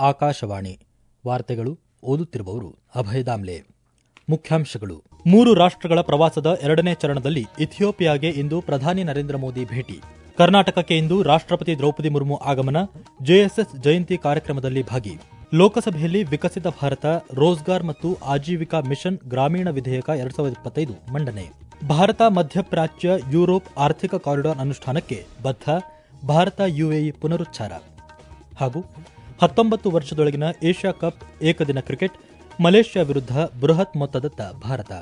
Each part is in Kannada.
ಆಕಾಶವಾಣಿ ವಾರ್ತೆಗಳು ಓದುತ್ತಿರುವವರು ಅಭಯ ದಾಮ್ಲೆ ಮುಖ್ಯಾಂಶಗಳು ಮೂರು ರಾಷ್ಟ್ರಗಳ ಪ್ರವಾಸದ ಎರಡನೇ ಚರಣದಲ್ಲಿ ಇಥಿಯೋಪಿಯಾಗೆ ಇಂದು ಪ್ರಧಾನಿ ನರೇಂದ್ರ ಮೋದಿ ಭೇಟಿ ಕರ್ನಾಟಕಕ್ಕೆ ಇಂದು ರಾಷ್ಟ್ರಪತಿ ದ್ರೌಪದಿ ಮುರ್ಮು ಆಗಮನ ಜೆಎಸ್ಎಸ್ ಜಯಂತಿ ಕಾರ್ಯಕ್ರಮದಲ್ಲಿ ಭಾಗಿ ಲೋಕಸಭೆಯಲ್ಲಿ ವಿಕಸಿತ ಭಾರತ ರೋಜ್ಗಾರ್ ಮತ್ತು ಆಜೀವಿಕಾ ಮಿಷನ್ ಗ್ರಾಮೀಣ ವಿಧೇಯಕ ಎರಡ್ ಸಾವಿರದ ಇಪ್ಪತ್ತೈದು ಮಂಡನೆ ಭಾರತ ಮಧ್ಯಪ್ರಾಚ್ಯ ಯುರೋಪ್ ಆರ್ಥಿಕ ಕಾರಿಡಾರ್ ಅನುಷ್ಠಾನಕ್ಕೆ ಬದ್ಧ ಭಾರತ ಯುಎಇ ಪುನರುಚ್ಚಾರ ಹಾಗೂ ಹತ್ತೊಂಬತ್ತು ವರ್ಷದೊಳಗಿನ ಏಷ್ಯಾ ಕಪ್ ಏಕದಿನ ಕ್ರಿಕೆಟ್ ಮಲೇಷ್ಯಾ ವಿರುದ್ಧ ಬೃಹತ್ ಮೊತ್ತದತ್ತ ಭಾರತ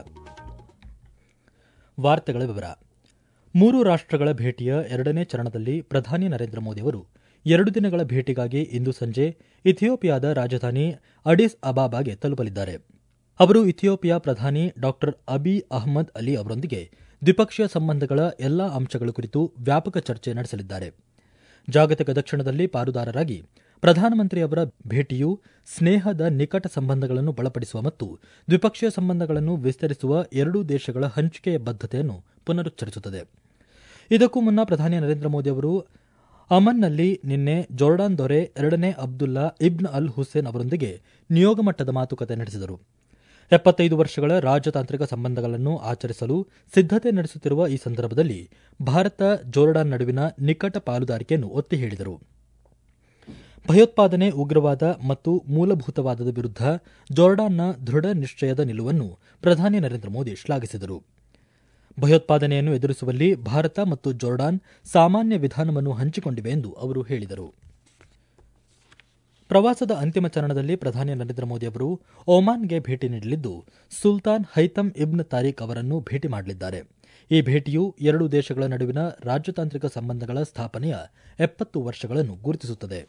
ವಾರ್ತೆಗಳ ವಿವರ ಮೂರು ರಾಷ್ಟ್ರಗಳ ಭೇಟಿಯ ಎರಡನೇ ಚರಣದಲ್ಲಿ ಪ್ರಧಾನಿ ನರೇಂದ್ರ ಮೋದಿ ಅವರು ಎರಡು ದಿನಗಳ ಭೇಟಿಗಾಗಿ ಇಂದು ಸಂಜೆ ಇಥಿಯೋಪಿಯಾದ ರಾಜಧಾನಿ ಅಡಿಸ್ ಅಬಾಬಾಗೆ ತಲುಪಲಿದ್ದಾರೆ ಅವರು ಇಥಿಯೋಪಿಯಾ ಪ್ರಧಾನಿ ಡಾ ಅಬಿ ಅಹ್ಮದ್ ಅಲಿ ಅವರೊಂದಿಗೆ ದ್ವಿಪಕ್ಷೀಯ ಸಂಬಂಧಗಳ ಎಲ್ಲಾ ಅಂಶಗಳ ಕುರಿತು ವ್ಯಾಪಕ ಚರ್ಚೆ ನಡೆಸಲಿದ್ದಾರೆ ಜಾಗತಿಕ ದಕ್ಷಿಣದಲ್ಲಿ ಪಾಲುದಾರರಾಗಿ ಪ್ರಧಾನಮಂತ್ರಿಯವರ ಭೇಟಿಯು ಸ್ನೇಹದ ನಿಕಟ ಸಂಬಂಧಗಳನ್ನು ಬಲಪಡಿಸುವ ಮತ್ತು ದ್ವಿಪಕ್ಷೀಯ ಸಂಬಂಧಗಳನ್ನು ವಿಸ್ತರಿಸುವ ಎರಡೂ ದೇಶಗಳ ಹಂಚಿಕೆಯ ಬದ್ಧತೆಯನ್ನು ಪುನರುಚ್ಚರಿಸುತ್ತದೆ ಇದಕ್ಕೂ ಮುನ್ನ ಪ್ರಧಾನಿ ನರೇಂದ್ರ ಮೋದಿ ಅವರು ಅಮನ್ನಲ್ಲಿ ನಿನ್ನೆ ಜೋರ್ಡಾನ್ ದೊರೆ ಎರಡನೇ ಅಬ್ದುಲ್ಲಾ ಇಬ್ನ್ ಅಲ್ ಹುಸೇನ್ ಅವರೊಂದಿಗೆ ನಿಯೋಗ ಮಟ್ಟದ ಮಾತುಕತೆ ನಡೆಸಿದರು ಎಪ್ಪತ್ತೈದು ವರ್ಷಗಳ ರಾಜತಾಂತ್ರಿಕ ಸಂಬಂಧಗಳನ್ನು ಆಚರಿಸಲು ಸಿದ್ದತೆ ನಡೆಸುತ್ತಿರುವ ಈ ಸಂದರ್ಭದಲ್ಲಿ ಭಾರತ ಜೋರ್ಡಾನ್ ನಡುವಿನ ನಿಕಟ ಪಾಲುದಾರಿಕೆಯನ್ನು ಒತ್ತಿ ಹೇಳಿದರು ಭಯೋತ್ಪಾದನೆ ಉಗ್ರವಾದ ಮತ್ತು ಮೂಲಭೂತವಾದದ ವಿರುದ್ಧ ಜೋರ್ಡಾನ್ನ ದೃಢ ನಿಶ್ಚಯದ ನಿಲುವನ್ನು ಪ್ರಧಾನಿ ನರೇಂದ್ರ ಮೋದಿ ಶ್ಲಾಘಿಸಿದರು ಭಯೋತ್ಪಾದನೆಯನ್ನು ಎದುರಿಸುವಲ್ಲಿ ಭಾರತ ಮತ್ತು ಜೋರ್ಡಾನ್ ಸಾಮಾನ್ಯ ವಿಧಾನವನ್ನು ಹಂಚಿಕೊಂಡಿವೆ ಎಂದು ಅವರು ಹೇಳಿದರು ಪ್ರವಾಸದ ಅಂತಿಮ ಚರಣದಲ್ಲಿ ಪ್ರಧಾನಿ ನರೇಂದ್ರ ಮೋದಿ ಅವರು ಒಮಾನ್ಗೆ ಭೇಟಿ ನೀಡಲಿದ್ದು ಸುಲ್ತಾನ್ ಹೈತಮ್ ಇಬ್ನ್ ತಾರೀಖ್ ಅವರನ್ನು ಭೇಟಿ ಮಾಡಲಿದ್ದಾರೆ ಈ ಭೇಟಿಯು ಎರಡೂ ದೇಶಗಳ ನಡುವಿನ ರಾಜತಾಂತ್ರಿಕ ಸಂಬಂಧಗಳ ಸ್ಥಾಪನೆಯ ಎಪ್ಪತ್ತು ವರ್ಷಗಳನ್ನು ಗುರುತಿಸುತ್ತದೆ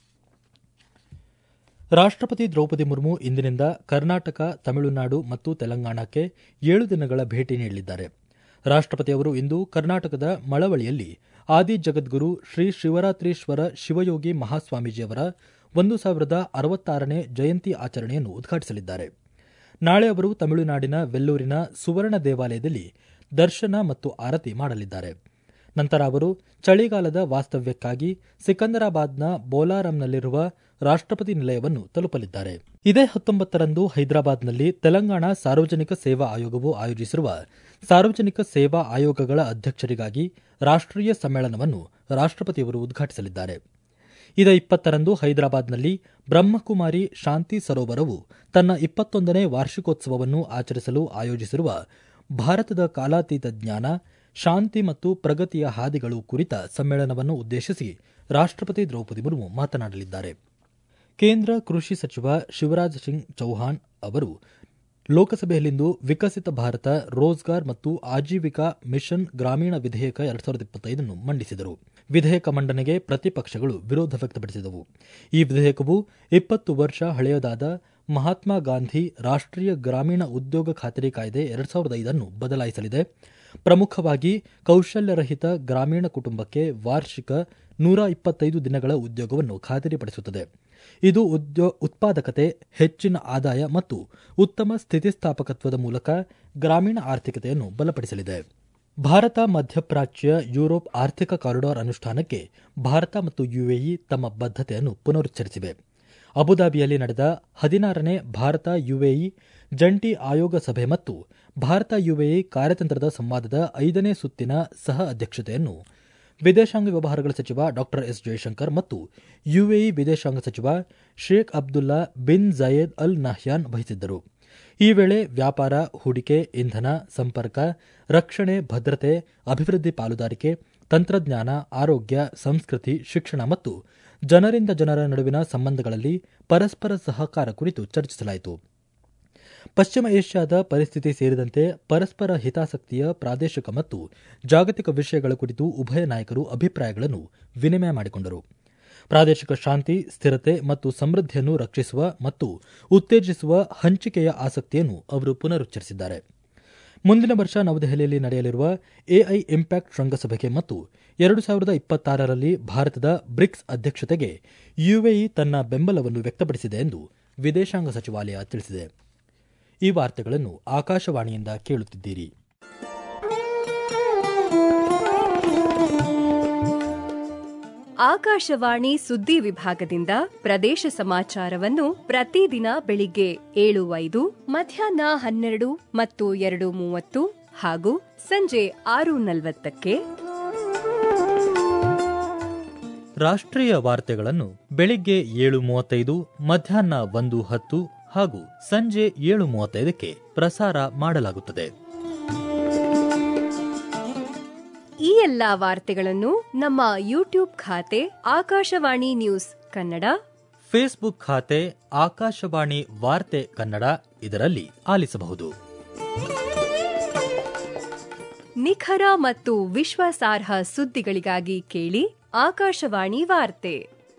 ರಾಷ್ಟ್ರಪತಿ ದ್ರೌಪದಿ ಮುರ್ಮು ಇಂದಿನಿಂದ ಕರ್ನಾಟಕ ತಮಿಳುನಾಡು ಮತ್ತು ತೆಲಂಗಾಣಕ್ಕೆ ಏಳು ದಿನಗಳ ಭೇಟಿ ನೀಡಲಿದ್ದಾರೆ ರಾಷ್ಟ್ರಪತಿ ಅವರು ಇಂದು ಕರ್ನಾಟಕದ ಮಳವಳಿಯಲ್ಲಿ ಆದಿ ಜಗದ್ಗುರು ಶ್ರೀ ಶಿವರಾತ್ರೀಶ್ವರ ಶಿವಯೋಗಿ ಮಹಾಸ್ವಾಮೀಜಿಯವರ ಒಂದು ಸಾವಿರದ ಅರವತ್ತಾರನೇ ಜಯಂತಿ ಆಚರಣೆಯನ್ನು ಉದ್ಘಾಟಿಸಲಿದ್ದಾರೆ ನಾಳೆ ಅವರು ತಮಿಳುನಾಡಿನ ವೆಲ್ಲೂರಿನ ಸುವರ್ಣ ದೇವಾಲಯದಲ್ಲಿ ದರ್ಶನ ಮತ್ತು ಆರತಿ ಮಾಡಲಿದ್ದಾರೆ ನಂತರ ಅವರು ಚಳಿಗಾಲದ ವಾಸ್ತವ್ಯಕ್ಕಾಗಿ ಸಿಕಂದರಾಬಾದ್ನ ಬೋಲಾರಂನಲ್ಲಿರುವ ರಾಷ್ಟ್ರಪತಿ ನಿಲಯವನ್ನು ತಲುಪಲಿದ್ದಾರೆ ಇದೇ ಹತ್ತೊಂಬತ್ತರಂದು ಹೈದರಾಬಾದ್ನಲ್ಲಿ ತೆಲಂಗಾಣ ಸಾರ್ವಜನಿಕ ಸೇವಾ ಆಯೋಗವು ಆಯೋಜಿಸಿರುವ ಸಾರ್ವಜನಿಕ ಸೇವಾ ಆಯೋಗಗಳ ಅಧ್ಯಕ್ಷರಿಗಾಗಿ ರಾಷ್ಟ್ರೀಯ ಸಮ್ಮೇಳನವನ್ನು ರಾಷ್ಟ್ರಪತಿಯವರು ಉದ್ಘಾಟಿಸಲಿದ್ದಾರೆ ಇದೇ ಇಪ್ಪತ್ತರಂದು ಹೈದರಾಬಾದ್ನಲ್ಲಿ ಬ್ರಹ್ಮಕುಮಾರಿ ಶಾಂತಿ ಸರೋವರವು ತನ್ನ ಇಪ್ಪತ್ತೊಂದನೇ ವಾರ್ಷಿಕೋತ್ಸವವನ್ನು ಆಚರಿಸಲು ಆಯೋಜಿಸಿರುವ ಭಾರತದ ಕಾಲಾತೀತ ಜ್ಞಾನ ಶಾಂತಿ ಮತ್ತು ಪ್ರಗತಿಯ ಹಾದಿಗಳು ಕುರಿತ ಸಮ್ಮೇಳನವನ್ನು ಉದ್ದೇಶಿಸಿ ರಾಷ್ಟ್ರಪತಿ ದ್ರೌಪದಿ ಮುರ್ಮು ಮಾತನಾಡಲಿದ್ದಾರೆ ಕೇಂದ್ರ ಕೃಷಿ ಸಚಿವ ಶಿವರಾಜ್ ಸಿಂಗ್ ಚೌಹಾಣ್ ಅವರು ಲೋಕಸಭೆಯಲ್ಲಿಂದು ವಿಕಸಿತ ಭಾರತ ರೋಜ್ಗಾರ್ ಮತ್ತು ಆಜೀವಿಕಾ ಮಿಷನ್ ಗ್ರಾಮೀಣ ವಿಧೇಯಕ ಎರಡ್ ಸಾವಿರದ ಇಪ್ಪತ್ತೈದನ್ನು ಮಂಡಿಸಿದರು ವಿಧೇಯಕ ಮಂಡನೆಗೆ ಪ್ರತಿಪಕ್ಷಗಳು ವಿರೋಧ ವ್ಯಕ್ತಪಡಿಸಿದವು ಈ ವಿಧೇಯಕವು ಇಪ್ಪತ್ತು ವರ್ಷ ಹಳೆಯದಾದ ಮಹಾತ್ಮ ಗಾಂಧಿ ರಾಷ್ಟ್ರೀಯ ಗ್ರಾಮೀಣ ಉದ್ಯೋಗ ಖಾತರಿ ಕಾಯ್ದೆ ಎರಡ್ ಸಾವಿರದ ಐದನ್ನು ಬದಲಾಯಿಸಲಿದೆ ಪ್ರಮುಖವಾಗಿ ಕೌಶಲ್ಯರಹಿತ ಗ್ರಾಮೀಣ ಕುಟುಂಬಕ್ಕೆ ವಾರ್ಷಿಕ ನೂರ ಇಪ್ಪತ್ತೈದು ದಿನಗಳ ಉದ್ಯೋಗವನ್ನು ಖಾತರಿಪಡಿಸುತ್ತದೆ ಇದು ಉತ್ಪಾದಕತೆ ಹೆಚ್ಚಿನ ಆದಾಯ ಮತ್ತು ಉತ್ತಮ ಸ್ಥಿತಿಸ್ಥಾಪಕತ್ವದ ಮೂಲಕ ಗ್ರಾಮೀಣ ಆರ್ಥಿಕತೆಯನ್ನು ಬಲಪಡಿಸಲಿದೆ ಭಾರತ ಮಧ್ಯಪ್ರಾಚ್ಯ ಯುರೋಪ್ ಆರ್ಥಿಕ ಕಾರಿಡಾರ್ ಅನುಷ್ಠಾನಕ್ಕೆ ಭಾರತ ಮತ್ತು ಯುಎಇ ತಮ್ಮ ಬದ್ಧತೆಯನ್ನು ಪುನರುಚ್ಚರಿಸಿವೆ ಅಬುದಾಬಿಯಲ್ಲಿ ನಡೆದ ಹದಿನಾರನೇ ಭಾರತ ಯುಎಇ ಜಂಟಿ ಆಯೋಗ ಸಭೆ ಮತ್ತು ಭಾರತ ಯುಎಇ ಕಾರ್ಯತಂತ್ರದ ಸಂವಾದದ ಐದನೇ ಸುತ್ತಿನ ಸಹ ಅಧ್ಯಕ್ಷತೆಯನ್ನು ವಿದೇಶಾಂಗ ವ್ಯವಹಾರಗಳ ಸಚಿವ ಡಾ ಎಸ್ ಜಯಶಂಕರ್ ಮತ್ತು ಯುಎಇ ವಿದೇಶಾಂಗ ಸಚಿವ Sheikh Abdullah bin Zayed Al Nahyan ವಹಿಸಿದ್ದರು ಈ ವೇಳೆ ವ್ಯಾಪಾರ ಹೂಡಿಕೆ ಇಂಧನ ಸಂಪರ್ಕ ರಕ್ಷಣೆ ಭದ್ರತೆ ಅಭಿವೃದ್ಧಿ ಪಾಲುದಾರಿಕೆ ತಂತ್ರಜ್ಞಾನ ಆರೋಗ್ಯ ಸಂಸ್ಕೃತಿ ಶಿಕ್ಷಣ ಮತ್ತು ಜನರಿಂದ ಜನರ ನಡುವಿನ ಸಂಬಂಧಗಳಲ್ಲಿ ಪರಸ್ಪರ ಸಹಕಾರ ಕುರಿತು ಚರ್ಚಿಸಲಾಯಿತು ಪಶ್ಚಿಮ ಏಷ್ಯಾದ ಪರಿಸ್ಥಿತಿ ಸೇರಿದಂತೆ ಪರಸ್ಪರ ಹಿತಾಸಕ್ತಿಯ ಪ್ರಾದೇಶಿಕ ಮತ್ತು ಜಾಗತಿಕ ವಿಷಯಗಳ ಕುರಿತು ಉಭಯ ನಾಯಕರು ಅಭಿಪ್ರಾಯಗಳನ್ನು ವಿನಿಮಯ ಮಾಡಿಕೊಂಡರು ಪ್ರಾದೇಶಿಕ ಶಾಂತಿ ಸ್ಥಿರತೆ ಮತ್ತು ಸಮೃದ್ಧಿಯನ್ನು ರಕ್ಷಿಸುವ ಮತ್ತು ಉತ್ತೇಜಿಸುವ ಹಂಚಿಕೆಯ ಆಸಕ್ತಿಯನ್ನು ಅವರು ಪುನರುಚ್ಚರಿಸಿದ್ದಾರೆ ಮುಂದಿನ ವರ್ಷ ನವದೆಹಲಿಯಲ್ಲಿ ನಡೆಯಲಿರುವ ಎಐ ಇಂಪ್ಯಾಕ್ಟ್ ಶೃಂಗಸಭೆಗೆ ಮತ್ತು ಎರಡು ಸಾವಿರದ ಇಪ್ಪತ್ತಾರರಲ್ಲಿ ಭಾರತದ ಬ್ರಿಕ್ಸ್ ಅಧ್ಯಕ್ಷತೆಗೆ ಯುಎಇ ತನ್ನ ಬೆಂಬಲವನ್ನು ವ್ಯಕ್ತಪಡಿಸಿದೆ ಎಂದು ವಿದೇಶಾಂಗ ಸಚಿವಾಲಯ ತಿಳಿಸಿದೆ ಈ ವಾರ್ತೆಗಳನ್ನು ಆಕಾಶವಾಣಿಯಿಂದ ಕೇಳುತ್ತಿದ್ದೀರಿ ಆಕಾಶವಾಣಿ ಸುದ್ದಿ ವಿಭಾಗದಿಂದ ಪ್ರದೇಶ ಸಮಾಚಾರವನ್ನು ಪ್ರತಿದಿನ ಬೆಳಿಗ್ಗೆ ಏಳು ಐದು ಮಧ್ಯಾಹ್ನ ಹನ್ನೆರಡು ಮತ್ತು ಎರಡು ಮೂವತ್ತು ಹಾಗೂ ಸಂಜೆ ಆರು ನಲವತ್ತಕ್ಕೆ ರಾಷ್ಟ್ರೀಯ ವಾರ್ತೆಗಳನ್ನು ಬೆಳಿಗ್ಗೆ ಏಳು ಮೂವತ್ತೈದು ಮಧ್ಯಾಹ್ನ ಒಂದು ಹತ್ತು ಹಾಗೂ ಸಂಜೆ ಏಳು ಮೂವತ್ತೈದಕ್ಕೆ ಪ್ರಸಾರ ಮಾಡಲಾಗುತ್ತದೆ ಈ ಎಲ್ಲಾ ವಾರ್ತೆಗಳನ್ನು ನಮ್ಮ ಯೂಟ್ಯೂಬ್ ಖಾತೆ ಆಕಾಶವಾಣಿ ನ್ಯೂಸ್ ಕನ್ನಡ ಫೇಸ್ಬುಕ್ ಖಾತೆ ಆಕಾಶವಾಣಿ ವಾರ್ತೆ ಕನ್ನಡ ಇದರಲ್ಲಿ ಆಲಿಸಬಹುದು ನಿಖರ ಮತ್ತು ವಿಶ್ವಾಸಾರ್ಹ ಸುದ್ದಿಗಳಿಗಾಗಿ ಕೇಳಿ ಆಕಾಶವಾಣಿ ವಾರ್ತೆ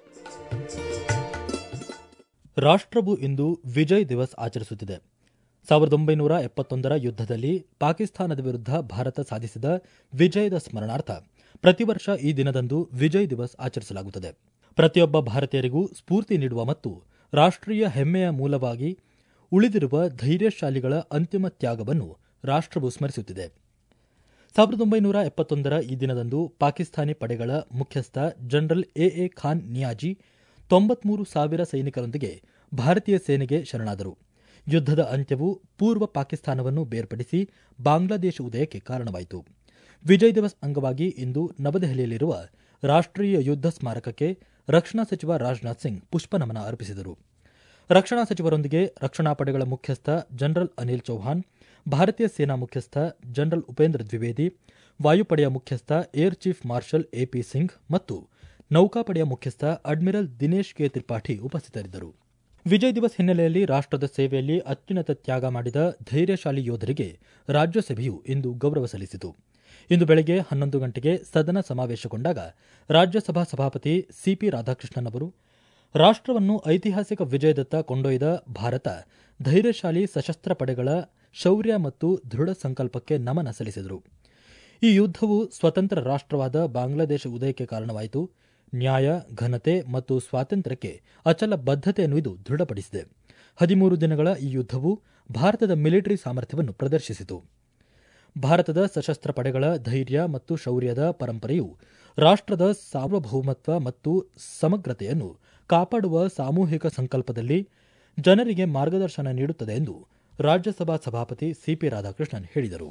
ರಾಷ್ಟ್ರವು ಇಂದು ವಿಜಯ್ ದಿವಸ್ ಆಚರಿಸುತ್ತಿದೆ ಸಾವಿರದ ಒಂಬೈನೂರ ಎಪ್ಪತ್ತೊಂದರ ಯುದ್ಧದಲ್ಲಿ ಪಾಕಿಸ್ತಾನದ ವಿರುದ್ಧ ಭಾರತ ಸಾಧಿಸಿದ ವಿಜಯದ ಸ್ಮರಣಾರ್ಥ ಪ್ರತಿ ವರ್ಷ ಈ ದಿನದಂದು ವಿಜಯ್ ದಿವಸ್ ಆಚರಿಸಲಾಗುತ್ತದೆ ಪ್ರತಿಯೊಬ್ಬ ಭಾರತೀಯರಿಗೂ ಸ್ಫೂರ್ತಿ ನೀಡುವ ಮತ್ತು ರಾಷ್ಟ್ರೀಯ ಹೆಮ್ಮೆಯ ಮೂಲವಾಗಿ ಉಳಿದಿರುವ ಧೈರ್ಯಶಾಲಿಗಳ ಅಂತಿಮ ತ್ಯಾಗವನ್ನು ರಾಷ್ಟ್ರವು ಸ್ಮರಿಸುತ್ತಿದೆ ಸಾವಿರದ ಒಂಬೈನೂರ ಎಪ್ಪತ್ತೊಂದರ ಈ ದಿನದಂದು ಪಾಕಿಸ್ತಾನಿ ಪಡೆಗಳ ಮುಖ್ಯಸ್ಥ ಜನರಲ್ ಎಎ ಖಾನ್ ನಿಯಾಜಿ ತೊಂಬತ್ಮೂರು ಸಾವಿರ ಸೈನಿಕರೊಂದಿಗೆ ಭಾರತೀಯ ಸೇನೆಗೆ ಶರಣಾದರು ಯುದ್ಧದ ಅಂತ್ಯವು ಪೂರ್ವ ಪಾಕಿಸ್ತಾನವನ್ನು ಬೇರ್ಪಡಿಸಿ ಬಾಂಗ್ಲಾದೇಶ ಉದಯಕ್ಕೆ ಕಾರಣವಾಯಿತು ವಿಜಯ್ ದಿವಸ್ ಅಂಗವಾಗಿ ಇಂದು ನವದೆಹಲಿಯಲ್ಲಿರುವ ರಾಷ್ಟ್ರೀಯ ಯುದ್ಧ ಸ್ಮಾರಕಕ್ಕೆ ರಕ್ಷಣಾ ಸಚಿವ ರಾಜನಾಥ್ ಸಿಂಗ್ ಪುಷ್ಪನಮನ ಅರ್ಪಿಸಿದರು ರಕ್ಷಣಾ ಸಚಿವರೊಂದಿಗೆ ರಕ್ಷಣಾ ಪಡೆಗಳ ಮುಖ್ಯಸ್ಥ ಜನರಲ್ ಅನಿಲ್ ಚೌಹಾಣ್ ಭಾರತೀಯ ಸೇನಾ ಮುಖ್ಯಸ್ಥ ಜನರಲ್ ಉಪೇಂದ್ರ ದ್ವಿವೇದಿ ವಾಯುಪಡೆಯ ಮುಖ್ಯಸ್ಥ air chief marshal A P Singh ಮತ್ತು ನೌಕಾಪಡೆಯ ಮುಖ್ಯಸ್ಥ ಅಡ್ಮಿರಲ್ ದಿನೇಶ್ ಕೆ ತ್ರಿಪಾಠಿ ಉಪಸ್ಥಿತರಿದ್ದರು ವಿಜಯ್ ದಿವಸ್ ಹಿನ್ನೆಲೆಯಲ್ಲಿ ರಾಷ್ಟ್ರದ ಸೇವೆಯಲ್ಲಿ ಅತ್ಯುನ್ನತ ತ್ಯಾಗ ಮಾಡಿದ ಧೈರ್ಯಶಾಲಿ ಯೋಧರಿಗೆ ರಾಜ್ಯಸಭೆಯು ಇಂದು ಗೌರವ ಸಲ್ಲಿಸಿತು ಇಂದು ಬೆಳಗ್ಗೆ ಹನ್ನೊಂದು ಗಂಟೆಗೆ ಸದನ ಸಮಾವೇಶಗೊಂಡಾಗ ರಾಜ್ಯಸಭಾ ಸಭಾಪತಿ ಸಿಪಿ ರಾಧಾಕೃಷ್ಣನ್ ಅವರು ರಾಷ್ಟ್ರವನ್ನು ಐತಿಹಾಸಿಕ ವಿಜಯದತ್ತ ಕೊಂಡೊಯ್ದ ಭಾರತ ಧೈರ್ಯಶಾಲಿ ಸಶಸ್ತ್ರ ಪಡೆಗಳ ಶೌರ್ಯ ಮತ್ತು ದೃಢ ಸಂಕಲ್ಪಕ್ಕೆ ನಮನ ಸಲ್ಲಿಸಿದರು ಈ ಯುದ್ಧವು ಸ್ವತಂತ್ರ ರಾಷ್ಟ್ರವಾದ ಬಾಂಗ್ಲಾದೇಶ ಉದಯಕ್ಕೆ ಕಾರಣವಾಯಿತು ನ್ಯಾಯ ಘನತೆ ಮತ್ತು ಸ್ವಾತಂತ್ರ್ಯಕ್ಕೆ ಅಚಲ ಬದ್ಧತೆಯನ್ನು ಇದು ದೃಢಪಡಿಸಿದೆ ಹದಿಮೂರು ದಿನಗಳ ಈ ಯುದ್ಧವು ಭಾರತದ ಮಿಲಿಟರಿ ಸಾಮರ್ಥ್ಯವನ್ನು ಪ್ರದರ್ಶಿಸಿತು ಭಾರತದ ಸಶಸ್ತ್ರ ಪಡೆಗಳ ಧೈರ್ಯ ಮತ್ತು ಶೌರ್ಯದ ಪರಂಪರೆಯು ರಾಷ್ಟ್ರದ ಸಾರ್ವಭೌಮತ್ವ ಮತ್ತು ಸಮಗ್ರತೆಯನ್ನು ಕಾಪಾಡುವ ಸಾಮೂಹಿಕ ಸಂಕಲ್ಪದಲ್ಲಿ ಜನರಿಗೆ ಮಾರ್ಗದರ್ಶನ ನೀಡುತ್ತದೆ ಎಂದು ರಾಜ್ಯಸಭಾ ಸಭಾಪತಿ ಸಿಪಿ ರಾಧಾಕೃಷ್ಣನ್ ಹೇಳಿದರು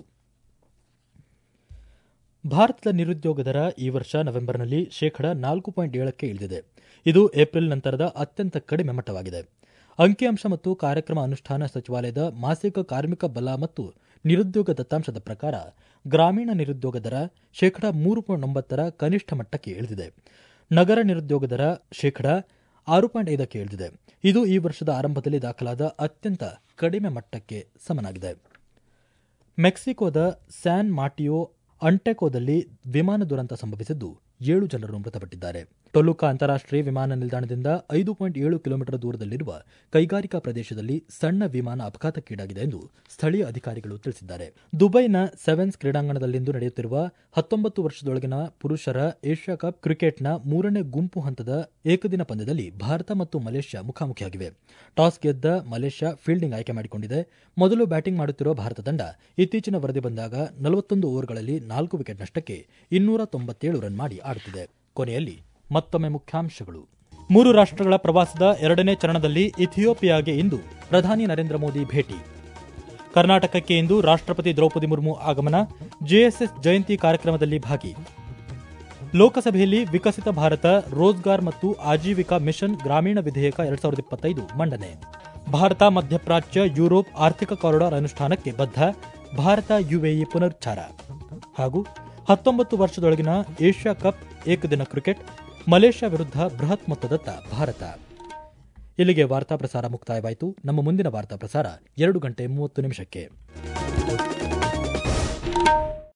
ಭಾರತದ ನಿರುದ್ಯೋಗ ದರ ಈ ವರ್ಷ ನವೆಂಬರ್ನಲ್ಲಿ ಶೇಕಡ ನಾಲ್ಕು ಪಾಯಿಂಟ್ ಏಳಕ್ಕೆ ಇಳಿದಿದೆ ಇದು ಏಪ್ರಿಲ್ ನಂತರದ ಅತ್ಯಂತ ಕಡಿಮೆ ಮಟ್ಟವಾಗಿದೆ ಅಂಕಿಅಂಶ ಮತ್ತು ಕಾರ್ಯಕ್ರಮ ಅನುಷ್ಠಾನ ಸಚಿವಾಲಯದ ಮಾಸಿಕ ಕಾರ್ಮಿಕ ಬಲ ಮತ್ತು ನಿರುದ್ಯೋಗ ದತ್ತಾಂಶದ ಪ್ರಕಾರ ಗ್ರಾಮೀಣ ನಿರುದ್ಯೋಗ ದರ ಶೇಕಡ ಮೂರು ಪಾಯಿಂಟ್ ಒಂಬತ್ತರ ಕನಿಷ್ಠ ಮಟ್ಟಕ್ಕೆ ಇಳಿದಿದೆ ನಗರ ನಿರುದ್ಯೋಗ ದರ ಶೇಕಡ ಆರು ಪಾಯಿಂಟ್ ಐದಕ್ಕೆ ಇಳಿದಿದೆ ಇದು ಈ ವರ್ಷದ ಆರಂಭದಲ್ಲಿ ದಾಖಲಾದ ಅತ್ಯಂತ ಕಡಿಮೆ ಮಟ್ಟಕ್ಕೆ ಸಮನಾಗಿದೆ ಮೆಕ್ಸಿಕೋದ ಸ್ಯಾನ್ ಮಾಟಿಯೋ ಅಂಟೆಕೋದಲ್ಲಿ ವಿಮಾನ ದುರಂತ ಸಂಭವಿಸಿದ್ದು ಏಳು ಜನರು ಮೃತಪಟ್ಟಿದ್ದಾರೆ ಟೊಲುಕಾ ಅಂತಾರಾಷ್ಟೀಯ ವಿಮಾನ ನಿಲ್ದಾಣದಿಂದ ಐದು ಪಾಯಿಂಟ್ ಏಳು ಕಿಲೋಮೀಟರ್ ದೂರದಲ್ಲಿರುವ ಕೈಗಾರಿಕಾ ಪ್ರದೇಶದಲ್ಲಿ ಸಣ್ಣ ವಿಮಾನ ಅಪಘಾತಕ್ಕೀಡಾಗಿದೆ ಎಂದು ಸ್ಥಳೀಯ ಅಧಿಕಾರಿಗಳು ತಿಳಿಸಿದ್ದಾರೆ ದುಬೈನ ಸೆವೆನ್ಸ್ ಕ್ರೀಡಾಂಗಣದಲ್ಲಿಂದು ನಡೆಯುತ್ತಿರುವ ಹತ್ತೊಂಬತ್ತು ವರ್ಷದೊಳಗಿನ ಪುರುಷರ ಏಷ್ಯಾ ಕಪ್ ಕ್ರಿಕೆಟ್ನ ಮೂರನೇ ಗುಂಪು ಹಂತದ ಏಕದಿನ ಪಂದ್ಯದಲ್ಲಿ ಭಾರತ ಮತ್ತು ಮಲೇಷ್ಯಾ ಮುಖಾಮುಖಿಯಾಗಿವೆ ಟಾಸ್ ಗೆದ್ದ ಮಲೇಷ್ಯಾ ಫೀಲ್ಡಿಂಗ್ ಆಯ್ಕೆ ಮಾಡಿಕೊಂಡಿದೆ ಮೊದಲು ಬ್ಯಾಟಿಂಗ್ ಮಾಡುತ್ತಿರುವ ಭಾರತ ತಂಡ ಇತ್ತೀಚಿನ ವರದಿ ಬಂದಾಗ ನಲವತ್ತೊಂದು ಓವರ್ಗಳಲ್ಲಿ ನಾಲ್ಕು ವಿಕೆಟ್ ನಷ್ಟಕ್ಕೆ ಇನ್ನೂರ ತೊಂಬತ್ತೇಳು ರನ್ ಮಾಡಿ ಆಡುತ್ತಿದೆ ಕೊನೆಯಲ್ಲಿ ಮತ್ತೊಮ್ಮೆ ಮುಖ್ಯಾಂಶಗಳು ಮೂರು ರಾಷ್ಟ್ರಗಳ ಪ್ರವಾಸದ ಎರಡನೇ ಚರಣದಲ್ಲಿ ಇಥಿಯೋಪಿಯಾಗೆ ಇಂದು ಪ್ರಧಾನಿ ನರೇಂದ್ರ ಮೋದಿ ಭೇಟಿ ಕರ್ನಾಟಕಕ್ಕೆ ಇಂದು ರಾಷ್ಟ್ರಪತಿ ದ್ರೌಪದಿ ಮುರ್ಮು ಆಗಮನ ಜೆಎಸ್ಎಸ್ ಜಯಂತಿ ಕಾರ್ಯಕ್ರಮದಲ್ಲಿ ಭಾಗಿ ಲೋಕಸಭೆಯಲ್ಲಿ ವಿಕಸಿತ ಭಾರತ ರೋಜ್ಗಾರ್ ಮತ್ತು ಆಜೀವಿಕಾ ಮಿಷನ್ ಗ್ರಾಮೀಣ ವಿಧೇಯಕ ಎರಡ್ ಸಾವಿರದ ಇಪ್ಪತ್ತೈದು ಮಂಡನೆ ಭಾರತ ಮಧ್ಯಪ್ರಾಚ್ಯ ಯುರೋಪ್ ಆರ್ಥಿಕ ಕಾರಿಡಾರ್ ಅನುಷ್ಠಾನಕ್ಕೆ ಬದ್ಧ ಭಾರತ ಯುಎಇ ಪುನರುಚ್ಚಾರ ಹಾಗೂ ಹತ್ತೊಂಬತ್ತು ವರ್ಷದೊಳಗಿನ ಏಷ್ಯಾ ಕಪ್ ಏಕದಿನ ಕ್ರಿಕೆಟ್ ಮಲೇಷ್ಯಾ ವಿರುದ್ಧ ಬೃಹತ್ ಮೊತ್ತದತ್ತ ಭಾರತ ಇಲ್ಲಿಗೆ ವಾರ್ತಾ ಪ್ರಸಾರ ಮುಕ್ತಾಯವಾಯಿತು ನಮ್ಮ ಮುಂದಿನ ವಾರ್ತಾ ಪ್ರಸಾರ ಎರಡು ಗಂಟೆ ಮೂವತ್ತು ನಿಮಿಷಕ್ಕೆ